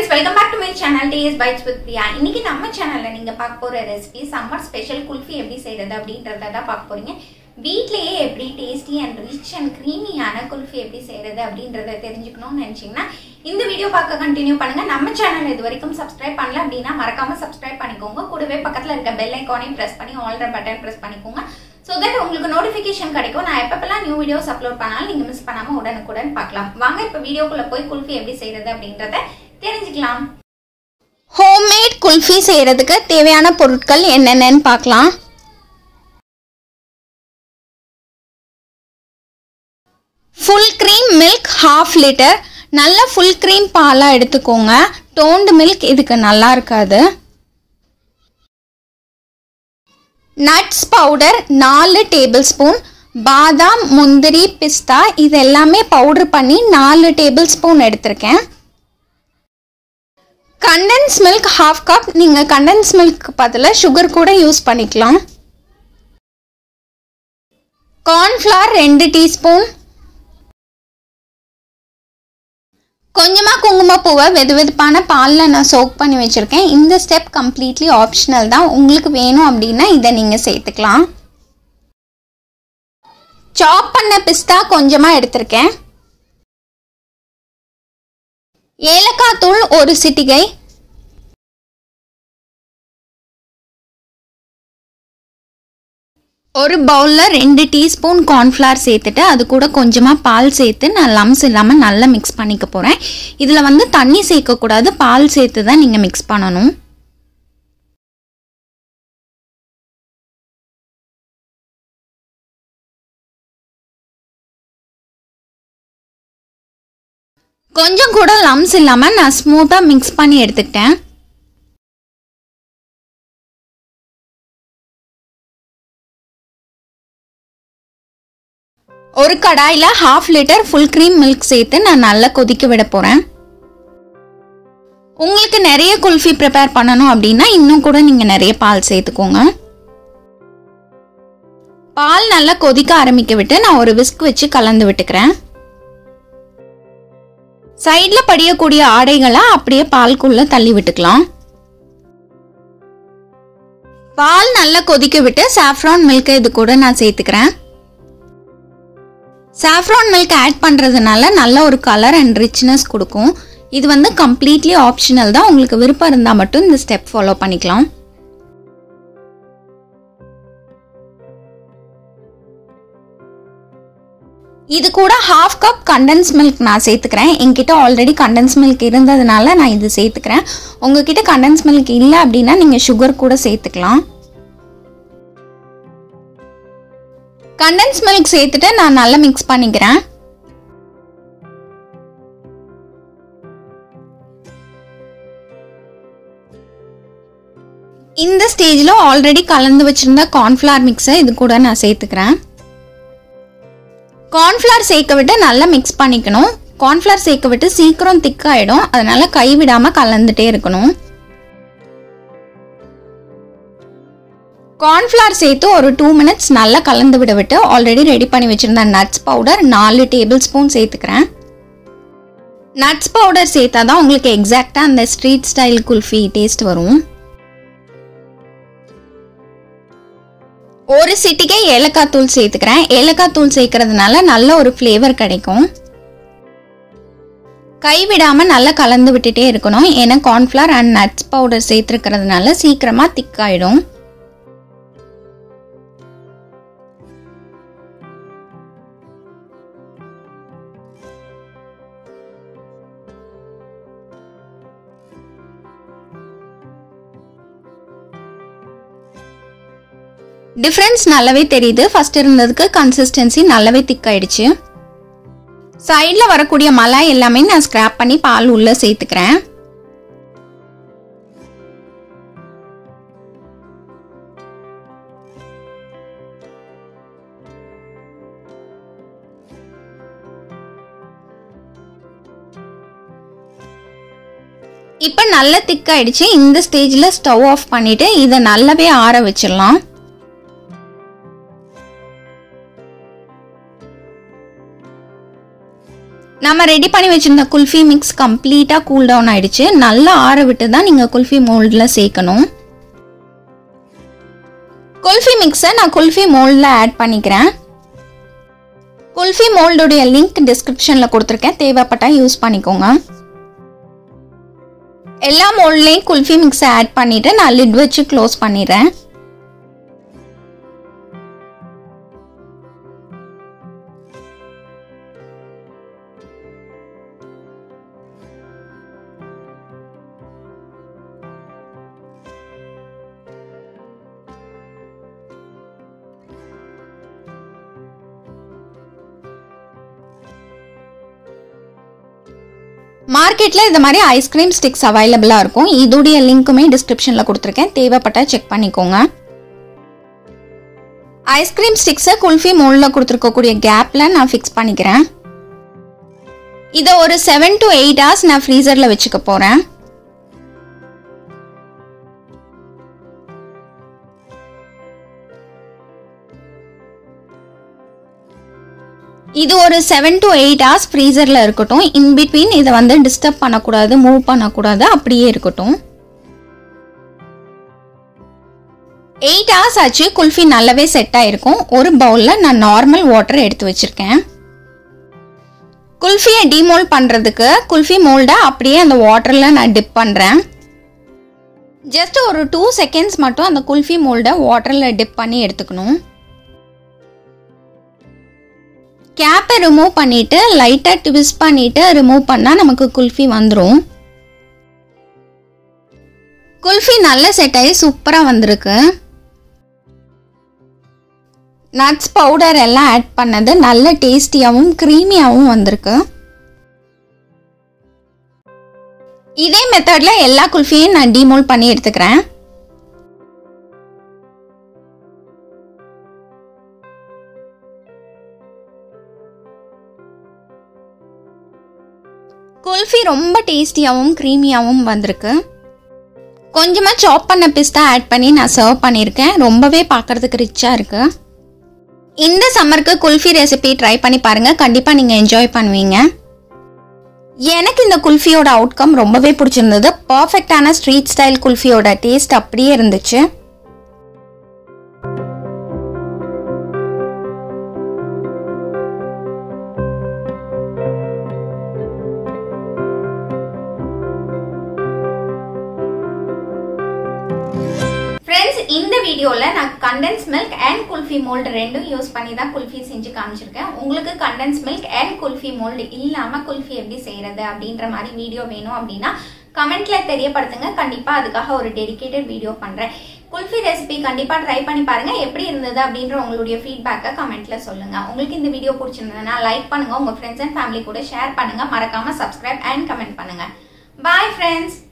friends welcome back to my channel taste bites with Priya இன்னைக்கு நம்ம சேனல்ல நீங்க பார்க்க போற ரெசிபி சம்மர் ஸ்பெஷல் குல்ஃபி எப்படி செய்யறது அப்படின்றத தான் பார்க்க போறீங்க வீட்லயே எப்படி டேஸ்டி அண்ட் ரிச் அண்ட் க்ரீமியான குல்ஃபி எப்படி செய்யறது அப்படின்றத தெரிஞ்சுக்கணும்னு நினைச்சீங்கன்னா இந்த வீடியோ பார்க்க கண்டினியூ பண்ணுங்க நம்ம சேனல் இது வரைக்கும் சப்ஸ்கிரைப் பண்ணல அப்படின்னா மறக்காம சப்ஸ்கிரைப் பண்ணிக்கோங்க கூடவே பக்கத்துல இருக்க பெல் ஐக்கானையும் பிரஸ் பண்ணி ஆல்ரெடி பட்டன் பிரஸ் பண்ணிக்கோங்க ஸோ தட் உங்களுக்கு நோட்டிஃபிகேஷன் கிடைக்கும் நான் எப்பப்பெல்லாம் நியூ வீடியோஸ் அப்லோட் பண்ணாலும் நீங்கள் மிஸ் பண்ணாமல் உடனுக்குடன் பார்க்கலாம் வாங்க இப்போ வீடியோக்குள்ளே போய் குல்ஃபி எப்படி செய்கிறது அப்படின்றத தெரிஞ்சுக்கலாம் ஹோம்மேட் குல்ஃபி செய்கிறதுக்கு தேவையான பொருட்கள் என்னென்னன்னு பார்க்கலாம் full cream milk half litre நல்ல ஃபுல் க்ரீம் பாலாக எடுத்துக்கோங்க டோன்டு மில்க் இதுக்கு நல்லா இருக்காது நட்ஸ் பவுடர் நாலு டேபிள் ஸ்பூன் பாதாம் முந்திரி பிஸ்தா இது எல்லாமே பவுடர் பண்ணி நாலு டேபிள் ஸ்பூன் எடுத்திருக்கேன் கண்டென்ஸ் மில்க் ஹாஃப் கப் நீங்கள் கண்டென்ஸ் மில்க் பதிலாக சுகர் கூட யூஸ் பண்ணிக்கலாம் கார்ன்ஃப்ளவர் ரெண்டு டீஸ்பூன் கொஞ்சமாக குங்குமப்பூவை வெது வெதுப்பான பாலில் நான் சோக் பண்ணி வச்சுருக்கேன் இந்த ஸ்டெப் கம்ப்ளீட்லி ஆப்ஷனல் தான் உங்களுக்கு வேணும் அப்படின்னா இதை நீங்கள் சேர்த்துக்கலாம் சாப் பண்ண பிஸ்தா கொஞ்சமாக எடுத்திருக்கேன் ஏலக்காய் தூள் ஒரு சிட்டிகை ஒரு பவுலில் ரெண்டு டீஸ்பூன் கார்ன்ஃப்ளவர் சேர்த்துட்டு அது கூட கொஞ்சமாக பால் சேர்த்து நான் லம்ஸ் இல்லாமல் நல்லா மிக்ஸ் பண்ணிக்க போகிறேன் இதில் வந்து தண்ணி சேர்க்கக்கூடாது பால் சேர்த்து தான் நீங்கள் மிக்ஸ் பண்ணணும் கொஞ்சம் கூட லம்ஸ் இல்லாமல் நான் ஸ்மூத்தாக மிக்ஸ் பண்ணி எடுத்துக்கிட்டேன் ஒரு கடாயில் half litre full cream milk சேர்த்து நான் நல்லா கொதிக்க விட போகிறேன் உங்களுக்கு நிறைய குல்ஃபி ப்ரிப்பேர் பண்ணணும் அப்படின்னா இன்னும் கூட நீங்கள் நிறைய பால் சேர்த்துக்கோங்க பால் நல்லா கொதிக்க ஆரம்பிக்க விட்டு நான் ஒரு விஸ்க் வச்சு கலந்து விட்டுக்கிறேன் சைடில் படியக்கூடிய ஆடைகளை அப்படியே பால்குள்ளே தள்ளி விட்டுக்கலாம் பால் நல்லா கொதிக்க விட்டு சாஃப்ரான் மில்க் இது கூட நான் சேர்த்துக்கிறேன் சாஃப்ரான் மில்க் ஆட் பண்ணுறதுனால நல்ல ஒரு கலர் அண்ட் ரிச்னஸ் கொடுக்கும் இது வந்து கம்ப்ளீட்லி ஆப்ஷனல் தான் உங்களுக்கு விருப்பம் இருந்தால் மட்டும் இந்த ஸ்டெப் ஃபாலோ பண்ணிக்கலாம் இது கூட ஹாஃப் கப் கண்டென்ஸ் மில்க் நான் சேர்த்துக்கிறேன் என்கிட்ட ஆல்ரெடி கண்டென்ஸ் மில்க் இருந்ததுனால நான் இது சேர்த்துக்கிறேன் உங்ககிட்ட கண்டென்ஸ் மில்க் இல்லை அப்படின்னா நீங்கள் சுகர் கூட சேர்த்துக்கலாம் கண்டென்ஸ் மில்க் சேர்த்துட்டு நான் நல்லா மிக்ஸ் பண்ணிக்கிறேன் இந்த ஸ்டேஜில் ஆல்ரெடி கலந்து வச்சுருந்த கார்ன்ஃப்ளவர் மிக்ஸை இது கூட நான் சேர்த்துக்கிறேன் கார்ன்ஃப்ளவர் சேர்க்க விட்டு நல்லா மிக்ஸ் பண்ணிக்கணும் கார்ன்ஃப்ளவர் சேர்க்க விட்டு சீக்கிரம் திக்காயிடும் அதனால கை விடாமல் கலந்துட்டே இருக்கணும் கார்ன்ஃப்ளவர் சேர்த்து ஒரு டூ மினிட்ஸ் நல்லா கலந்து விட விட்டு ஆல்ரெடி ரெடி பண்ணி வச்சுருந்த நட்ஸ் பவுடர் நாலு டேபிள் ஸ்பூன் சேர்த்துக்கிறேன் நட்ஸ் பவுடர் சேர்த்தா தான் உங்களுக்கு எக்ஸாக்டாக அந்த ஸ்ட்ரீட் ஸ்டைல் குல்ஃபி டேஸ்ட் வரும் ஒரு சிட்டிக்கே ஏலக்காய் தூள் சேர்த்துக்கிறேன் ஏலக்காய் தூள் சேர்க்கறதுனால நல்ல ஒரு ஃப்ளேவர் கிடைக்கும் கைவிடாமல் நல்லா கலந்து விட்டுட்டே இருக்கணும் ஏன்னா கார்ன்ஃப்ளவர் அண்ட் நட்ஸ் பவுடர் சேர்த்துருக்கிறதுனால சீக்கிரமாக திக்காயிடும் டிஃப்ரென்ஸ் நல்லாவே தெரியுது ஃபர்ஸ்ட் இருந்ததுக்கு கன்சிஸ்டன்சி நல்லாவே திக்காயிடுச்சு சைடில் வரக்கூடிய மலாய் எல்லாமே நான் ஸ்க்ராப் பண்ணி பால் உள்ளே சேர்த்துக்கிறேன் இப்போ நல்ல திக்காயிடுச்சு இந்த ஸ்டேஜில் ஸ்டவ் ஆஃப் பண்ணிவிட்டு இதை நல்லாவே ஆற வச்சிடலாம் நம்ம ரெடி பண்ணி வச்சிருந்த குல்ஃபி மிக்ஸ் கம்ப்ளீட்டாக கூல் டவுன் ஆயிடுச்சு நல்லா ஆற விட்டு தான் நீங்கள் குல்ஃபி மோல்டில் சேர்க்கணும் குல்ஃபி மிக்ஸை நான் குல்ஃபி மோல்டில் ஆட் பண்ணிக்கிறேன் குல்ஃபி மோல்டுடைய லிங்க் டிஸ்கிரிப்ஷனில் கொடுத்துருக்கேன் தேவைப்பட்டால் யூஸ் பண்ணிக்கோங்க எல்லா மோல்ட்லேயும் குல்ஃபி மிக்ஸை ஆட் பண்ணிவிட்டு நான் லிட் வச்சு க்ளோஸ் பண்ணிடுறேன் மார்க்கெட்டில் இந்த மாதிரி ஐஸ்கிரீம் ஸ்டிக்ஸ் அவைலபிளாக இருக்கும் இதோடைய லிங்க்குமே டிஸ்கிரிப்ஷனில் கொடுத்துருக்கேன் தேவைப்பட்டால் செக் பண்ணிக்கோங்க ஐஸ்கிரீம் ஸ்டிக்ஸை குல்ஃபி மோல்டில் கொடுத்துருக்கக்கூடிய கேப்பில் நான் ஃபிக்ஸ் பண்ணிக்கிறேன் இதை ஒரு செவன் டு எயிட் ஹவர்ஸ் நான் ஃப்ரீசரில் வச்சுக்க போகிறேன் இது ஒரு செவன் டு எயிட் ஹவர்ஸ் ஃப்ரீசரில் இருக்கட்டும் இன் பிட்வீன் இதை வந்து டிஸ்டர்ப் பண்ணக்கூடாது மூவ் பண்ணக்கூடாது அப்படியே இருக்கட்டும் எயிட் ஹவர்ஸ் ஆச்சு குல்ஃபி நல்லாவே செட் ஆயிருக்கும் ஒரு பவுலில் நான் நார்மல் வாட்டர் எடுத்து வச்சுருக்கேன் குல்ஃபியை டிமோல்ட் பண்ணுறதுக்கு குல்ஃபி மோல்டை அப்படியே அந்த வாட்டரில் நான் டிப் பண்ணுறேன் ஜஸ்ட் ஒரு டூ செகண்ட்ஸ் மட்டும் அந்த குல்ஃபி மோல்டை வாட்டரில் டிப் பண்ணி எடுத்துக்கணும் கேப்பை ரிமூவ் பண்ணிவிட்டு லைட்டாக ட்விஸ்ட் பண்ணிவிட்டு ரிமூவ் பண்ணால் நமக்கு குல்ஃபி வந்துடும் குல்ஃபி நல்ல செட் ஆகி சூப்பராக வந்திருக்கு நட்ஸ் பவுடர் எல்லாம் ஆட் பண்ணது நல்ல டேஸ்டியாகவும் க்ரீமியாகவும் வந்திருக்கு இதே மெத்தடில் எல்லா குல்ஃபியும் நான் டிமோல் பண்ணி எடுத்துக்கிறேன் குல்ஃபி ரொம்ப டேஸ்டியாகவும் க்ரீமியாகவும் வந்திருக்கு கொஞ்சமாக சாப் பண்ண பிஸ்தா ஆட் பண்ணி நான் சர்வ் பண்ணியிருக்கேன் ரொம்பவே பார்க்குறதுக்கு ரிச்சாக இருக்குது இந்த சம்மருக்கு குல்ஃபி ரெசிபி ட்ரை பண்ணி பாருங்கள் கண்டிப்பாக நீங்கள் என்ஜாய் பண்ணுவீங்க எனக்கு இந்த குல்ஃபியோட அவுட்கம் ரொம்பவே பிடிச்சிருந்தது பர்ஃபெக்டான ஸ்ட்ரீட் ஸ்டைல் குல்ஃபியோட டேஸ்ட் அப்படியே இருந்துச்சு ஃப்ரெண்ட்ஸ் இந்த வீடியோவில் நான் condensed milk and kulfi mould ரெண்டும் யூஸ் பண்ணி தான் குல்ஃபி செஞ்சு காமிச்சிருக்கேன் உங்களுக்கு condensed milk and kulfi mould இல்லாமல் குல்ஃபி எப்படி செய்கிறது அப்படின்ற மாதிரி வீடியோ வேணும் அப்படின்னா கமெண்ட்ல தெரியப்படுத்துங்க கண்டிப்பாக அதுக்காக ஒரு டெடிகேட்டட் வீடியோ பண்ணுறேன் குல்ஃபி ரெசிபி கண்டிப்பாக ட்ரை பண்ணி பாருங்க எப்படி இருந்தது அப்படின்ற உங்களுடைய ஃபீட்பேக்கை கமெண்ட்ல சொல்லுங்க உங்களுக்கு இந்த வீடியோ பிடிச்சிருந்ததுன்னா லைக் பண்ணுங்க உங்க ஃப்ரெண்ட்ஸ் அண்ட் ஃபேமிலி கூட ஷேர் பண்ணுங்க மறக்காம சப்ஸ்கிரைப் அண்ட் கமெண்ட் பண்ணுங்க பாய் ஃப்ரெண்ட்ஸ்